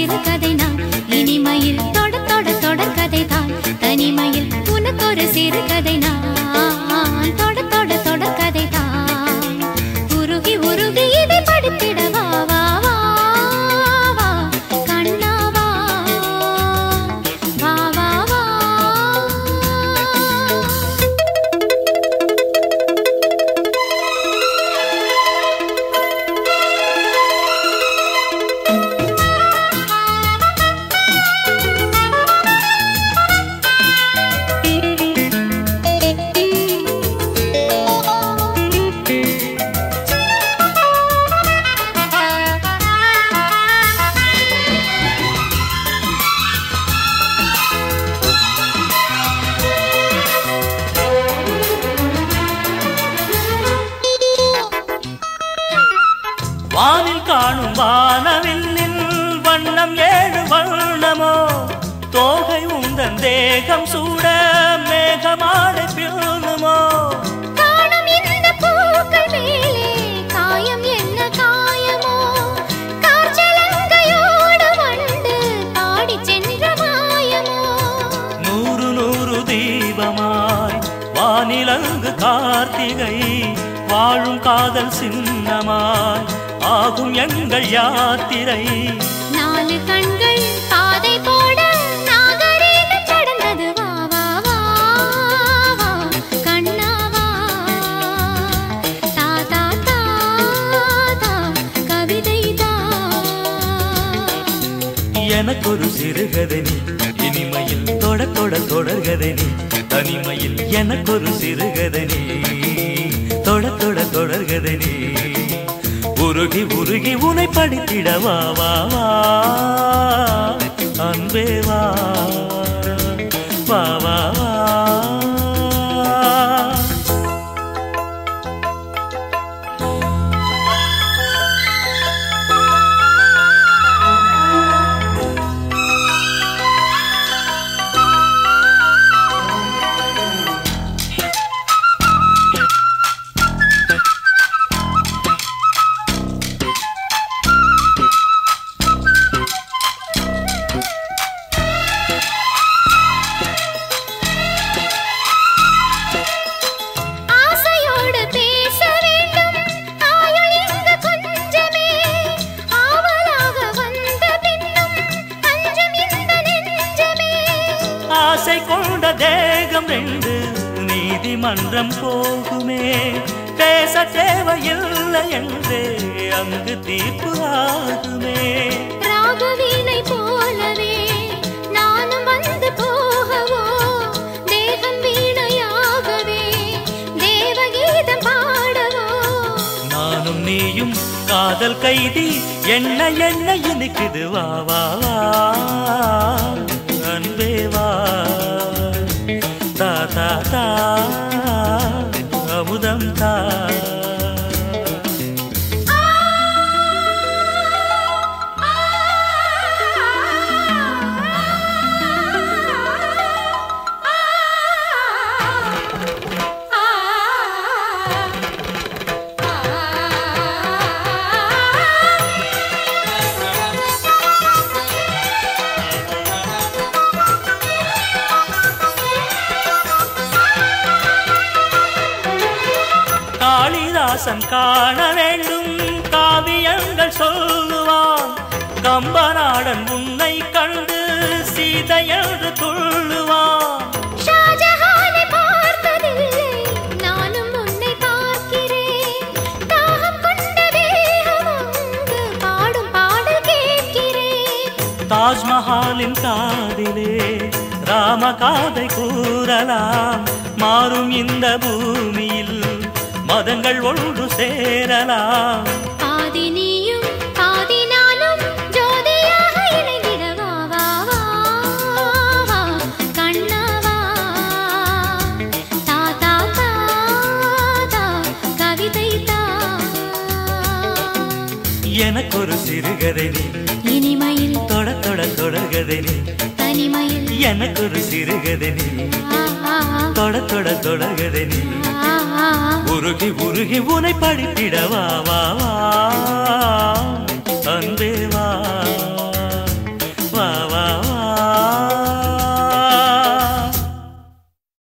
சிறுகதை நான் இனிமையில் தொட தொட தொடர்கதை தான் தனிமையில் உனக்கொரு சிறுகதை நான் தொட தொட தொடர்கதை தான் உருகி உருகி இதை படித்திட வா வா வா வா கண்ணா வா வா வா வா வானில் காணும் வானவில்லின் வண்ணம் ஏழு வண்ணமோ தோகை உந்தன் தேகம் சூட மேகமாடை பிள்ளுமோ காணும் இந்த பூக்கள் மேலே காயம் என்ன காயமோ கார்ச்சலங்கையோடு வண்டு பாடிச் சென்ற மாயமோ நூறு நூறு தீபமாய் வானிலங்கு கார்த்திகை வாழும் காதல் சின்னமாய் ஆகும் எங்கள் யாத்திரை நாலு கண்கள் பாதை போட நாகரீகம் கடந்தது வா வா வா வா கண்ணா வா தா தா தா தா கவிதை தா எனக்கொரு சிறுகதை நீ இனிமையில் தொட தொட தொடர்கதை நீ தனிமையில் எனக்கொரு சிறுகதை நீ தொட தொட தொடர்கதை நீ உருகி உருகி உனை படித்திட வா வா வா அன்பே வா வா வா வா ஆசையோடு பேச வேண்டும் ஆயுள் இங்கு கொஞ்சமே ஆவலாக வந்த பின்னும் அஞ்சம் இந்த நெஞ்சமே ஆசை கொண்ட தேகம் ரெண்டு நீதிமன்றம் போகுமே பேச தேவையில்லை என்றே அங்கு தீர்ப்பு ஆகுமே ராகவீணை போலவே நானும் வந்து போகவோ தேகம் வீணையாகவே தேவகீதம் பாடவோ நானும் நீயும் காதல் கைதி என்ன என்ன இனிக்குது வா வா வா அன்பே வா தா தா தா அமுதம் தா காளிதாசன் காண வேண்டும் காவியங்கள் சொல்லுவான் கம்பநாடன் உன்னை கண்டு சீதை என்று துள்ளுவான் ஷாஜஹானை பார்த்ததில்லை நானும் உன்னை பார்க்கிறேன் தாகம் கொண்ட தேகம் அங்கு பாடும் பாடல் கேட்கிறேன் தாஜ்மஹாலின் காதிலே ராம காதை கூறலாம் மாறும் இந்த பூமியில் மதங்கள் ஒன்று சேரலாம் பாதி நீயும் பாதி நானும் ஜோதியாக இணைந்திட வா வா வா வா கண்ணா வா தா தா தா தா கவிதை தா எனக்கொரு சிறுகதை நீ இனிமையில் தொட தொட தொடர்கதை நீ தனிமையில் எனக்கொரு சிறுகதை நீ ஆ, ஆ, தொட தொட தொடர்கதை நீ ஆ, ஆ, உருகி உருகி உனை படித்திட வா வா வா அன்பே